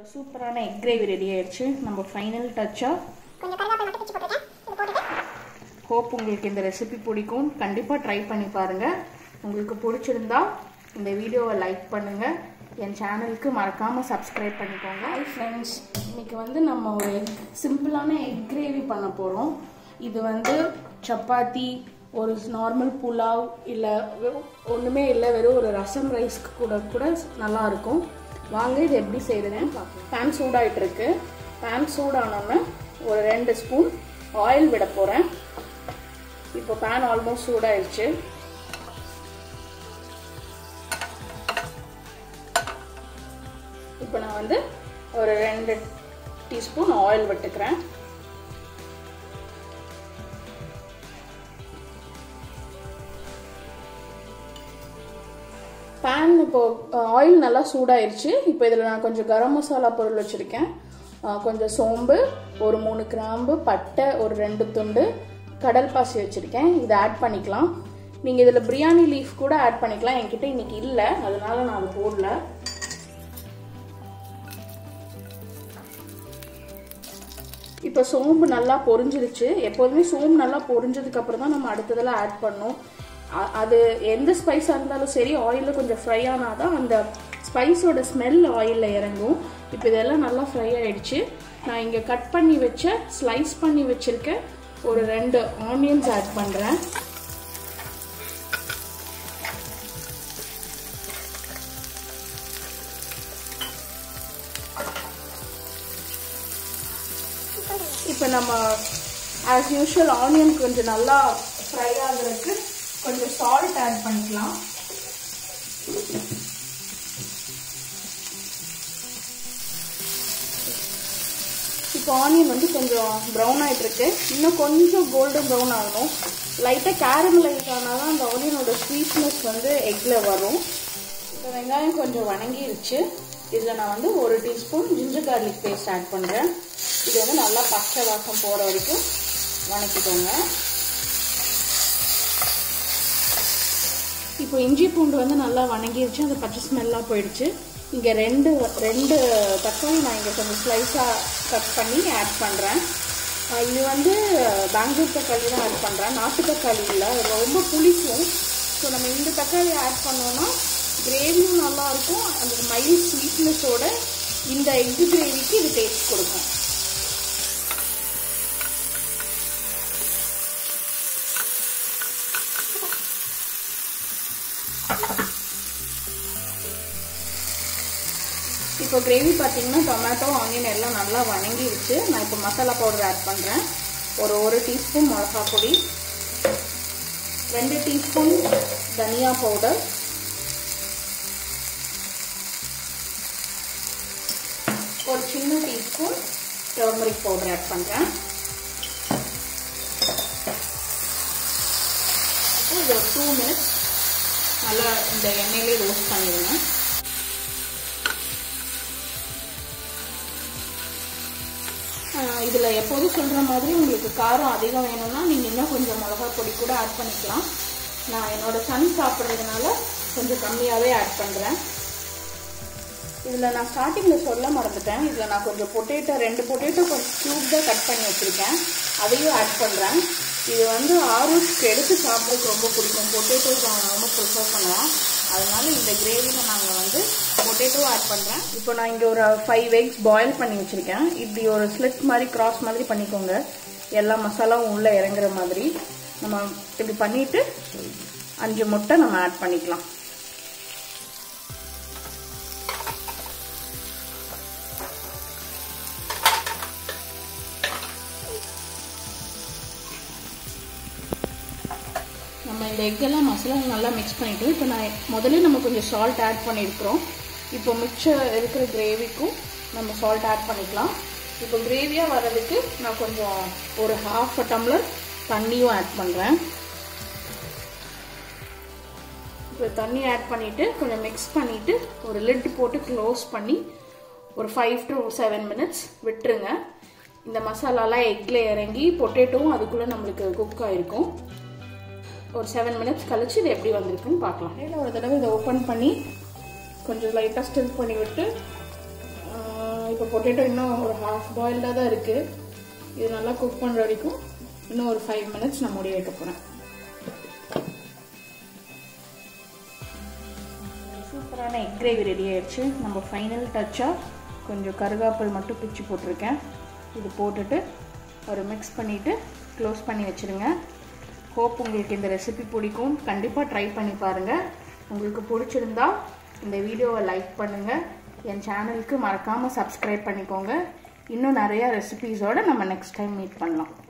சூப்பரான egg gravy ready ஆயிடுச்சு நம்ம ஃபைனல் டச்சாக கொஞ்சம் கருவேப்பிலை மட்டும் பிச்சு போட்டுருக்கேன் இது போட்டுட்டு ஹோப் உங்களுக்கு இந்த ரெசிபி பிடிக்கும் கண்டிப்பாக ட்ரை பண்ணி பாருங்கள் உங்களுக்கு பிடிச்சிருந்தா இந்த வீடியோவை லைக் பண்ணுங்கள் என் சேனலுக்கு மறக்காமல் சப்ஸ்கிரைப் பண்ணிக்கோங்க ஹாய் ஃப்ரெண்ட்ஸ் இன்னைக்கு வந்து நம்ம ஒரு சிம்பிளான எக் கிரேவி பண்ண போகிறோம் இது வந்து சப்பாத்தி ஒரு நார்மல் புலாவ் இல்லை ஒன்றுமே இல்லை வெறும் ஒரு ரசம் ரைஸ்க்கு கூட கூட நல்லா இருக்கும் வாங்க இது எப்படி செய்யுதுன்னு பார்க்கலாம் பேன் சூடாயிட்டு இருக்கு பேன் சூடானோன்னே ஒரு ரெண்டு ஸ்பூன் ஆயில் விட போகிறேன் இப்போ பேன் ஆல்மோஸ்ட் சூடாயிடுச்சு இப்போ நான் வந்து ஒரு ரெண்டு டீஸ்பூன் ஆயில் விட்டுக்கிறேன் பேன் இப்போ ஆயில் நல்லா சூடாயிருச்சு இப்போ இதில் நான் கொஞ்சம் கரம் மசாலா பொருள் வச்சுருக்கேன் கொஞ்சம் சோம்பு ஒரு மூணு கிராம்பு பட்டை ஒரு ரெண்டு துண்டு கடல் பாசி வச்சுருக்கேன் இதை ஆட் பண்ணிக்கலாம் நீங்கள் இதில் பிரியாணி லீஃப் கூட ஆட் பண்ணிக்கலாம் என்கிட்ட இன்னைக்கு இல்லை அதனால நான் அது போடல இப்போ சோம்பு நல்லா பொரிஞ்சிருச்சு எப்போதுமே சோம்பு நல்லா பொரிஞ்சதுக்கு அப்புறம் தான் நம்ம அடுத்ததெல்லாம் ஆட் பண்ணோம் அ- அது எந்த ஸ்பைஸாக இருந்தாலும் சரி ஆயிலில் கொஞ்சம் ஃப்ரை ஆனால் தான் அந்த ஸ்பைஸோட ஸ்மெல் ஆயிலில் இறங்கும் இப்போ இதெல்லாம் நல்லா ஃப்ரை ஆயிடுச்சு நான் இங்கே கட் பண்ணி வச்ச ஸ்லைஸ் பண்ணி வச்சிருக்க ஒரு ரெண்டு ஆனியன்ஸ் ஆட் பண்ணுறேன் இப்போ நம்ம ஆஸ் யூஷுவல் ஆனியன் கொஞ்சம் நல்லா ஃப்ரை ஆகுறதுக்கு கொஞ்சம் சால்ட் ஆட் பண்ணிக்கலாம் இப்போ ஆனியன் வந்து கொஞ்சம் ப்ரௌன் ஆகிட்டு இருக்கு இன்னும் கொஞ்சம் கோல்டன் ப்ரௌன் ஆகணும் லைட்டாக கேரமலைஸ் ஆனால் தான் அந்த ஆனியனோட ஸ்வீட்னஸ் வந்து எக்கில் வரும் இப்போ வெங்காயம் கொஞ்சம் வணங்கிருச்சு இதில் நான் வந்து ஒரு teaspoon ginger garlic paste add பண்ணுறேன் இது வந்து நல்லா பச்சை வாசம் போகிற வரைக்கும் வணக்கிக்கோங்க இப்போ இஞ்சி பூண்டு வந்து நல்லா வணங்கிருச்சு அந்த பச்சை ஸ்மெல்லாம் போயிடுச்சு இங்கே ரெண்டு ரெண்டு தக்காளி நான் இங்கே கொஞ்சம் ஸ்லைஸாக கட் பண்ணி ஆட் பண்ணுறேன் இது வந்து பெங்களூர் தக்காளி தான் ஆட் பண்ணுறேன் நாட்டு தக்காளி இல்லை அது ரொம்ப புளிக்கும் ஸோ நம்ம இந்த தக்காளி ஆட் பண்ணோன்னா கிரேவியும் நல்லாயிருக்கும் அந்த மைல்ட் ஸ்வீட்னஸோட இந்த எக்கு கிரேவிக்கு இது டேஸ்ட் கொடுக்கும் இப்போ கிரேவி பார்த்தீங்கன்னா டொமேட்டோ ஆனியன் எல்லாம் நல்லா வணங்கிருச்சு நான் இப்போ மசாலா பவுடர் ஆட் பண்ணுறேன் ஒரு ஒரு டீஸ்பூன் மிளகா பொடி ரெண்டு டீஸ்பூன் தனியா பவுடர் ஒரு சின்ன டீஸ்பூன் டர்மரிக் பவுடர் ஆட் பண்ணுறேன் இது ஒரு டூ மினிட்ஸ் நல்லா இந்த எண்ணெயிலே ரோஸ்ட் பண்ணிடுங்க இதில் எப்போதும் சொல்கிற மாதிரி உங்களுக்கு காரம் அதிகம் வேணும்னா நீங்கள் இன்னும் கொஞ்சம் மிளகா பொடி கூட ஆட் பண்ணிக்கலாம் நான் என்னோட சன் சாப்பிட்றதுனால கொஞ்சம் கம்மியாகவே ஆட் பண்ணுறேன் இதில் நான் ஸ்டார்டிங்கில் சொல்ல மறந்துட்டேன் இதில் நான் கொஞ்சம் பொட்டேட்டோ ரெண்டு பொட்டேட்டோ கொஞ்சம் க்யூப்டாக கட் பண்ணி வச்சுருக்கேன் அதையும் ஆட் பண்ணுறேன் இது வந்து ஆரூஸ்க்கு எடுத்து சாப்பிட்றதுக்கு ரொம்ப பிடிக்கும் பொட்டேட்டோஸ் அவன் ரொம்ப ப்ரிஃபர் பண்ணுவான் அதனால இந்த கிரேவியில் நாங்கள் வந்து பொட்டேட்டோ ஆட் பண்ணுறேன் இப்போ நான் இங்கே ஒரு ஃபைவ் எக்ஸ் பாயில் பண்ணி வச்சுருக்கேன் இப்படி ஒரு ஸ்லிட் மாதிரி கிராஸ் மாதிரி பண்ணிக்கோங்க எல்லா மசாலாவும் உள்ளே இறங்குற மாதிரி நம்ம இப்படி பண்ணிவிட்டு அஞ்சு முட்டை நம்ம ஆட் பண்ணிக்கலாம் நம்ம இந்த எக்கெல்லாம் மசாலா நல்லா மிக்ஸ் பண்ணிட்டோம் இப்போ நான் முதல்ல நம்ம கொஞ்சம் சால்ட் ஆட் பண்ணியிருக்கிறோம் இப்போ மிச்சம் இருக்கிற கிரேவிக்கும் நம்ம சால்ட் ஆட் பண்ணிக்கலாம் இப்போ கிரேவியாக வர்றதுக்கு நான் கொஞ்சம் ஒரு ஹாஃப் அ டம்ளர் தண்ணியும் ஆட் பண்ணுறேன் இப்போ தண்ணி ஆட் பண்ணிவிட்டு கொஞ்சம் மிக்ஸ் பண்ணிவிட்டு ஒரு லிட் போட்டு க்ளோஸ் பண்ணி ஒரு ஃபைவ் டு செவன் மினிட்ஸ் விட்டுருங்க இந்த மசாலாலாம் எக்கில் இறங்கி பொட்டேட்டோவும் அதுக்குள்ளே நம்மளுக்கு குக் ஆகிருக்கும் ஒரு செவன் மினிட்ஸ் கழிச்சு இது எப்படி வந்திருக்குன்னு பார்க்கலாம் இதில் ஒரு தடவை இதை ஓப்பன் பண்ணி கொஞ்சம் லைட்டாக ஸ்டில் பண்ணி விட்டு இப்போ பொட்டேட்டோ இன்னும் ஒரு ஹாஃப் பாயில்டாக தான் இருக்குது இது நல்லா குக் பண்ணுற வரைக்கும் இன்னும் ஒரு ஃபைவ் மினிட்ஸ் நான் மூடி வைக்க போகிறேன் சூப்பரான எக் கிரேவி ரெடி ஆயிடுச்சு நம்ம ஃபைனல் டச்சாக கொஞ்சம் கருகாப்பில் மட்டும் பிச்சு போட்டிருக்கேன் இது போட்டுட்டு ஒரு மிக்ஸ் பண்ணிவிட்டு க்ளோஸ் பண்ணி வச்சுருங்க ஹோப் உங்களுக்கு இந்த ரெசிபி பிடிக்கும் கண்டிப்பாக ட்ரை பண்ணி பாருங்கள் உங்களுக்கு பிடிச்சிருந்தா இந்த வீடியோவை லைக் பண்ணுங்கள் என் சேனலுக்கு மறக்காமல் சப்ஸ்கிரைப் பண்ணிக்கோங்க இன்னும் நிறையா ரெசிபீஸோடு நம்ம நெக்ஸ்ட் டைம் மீட் பண்ணலாம்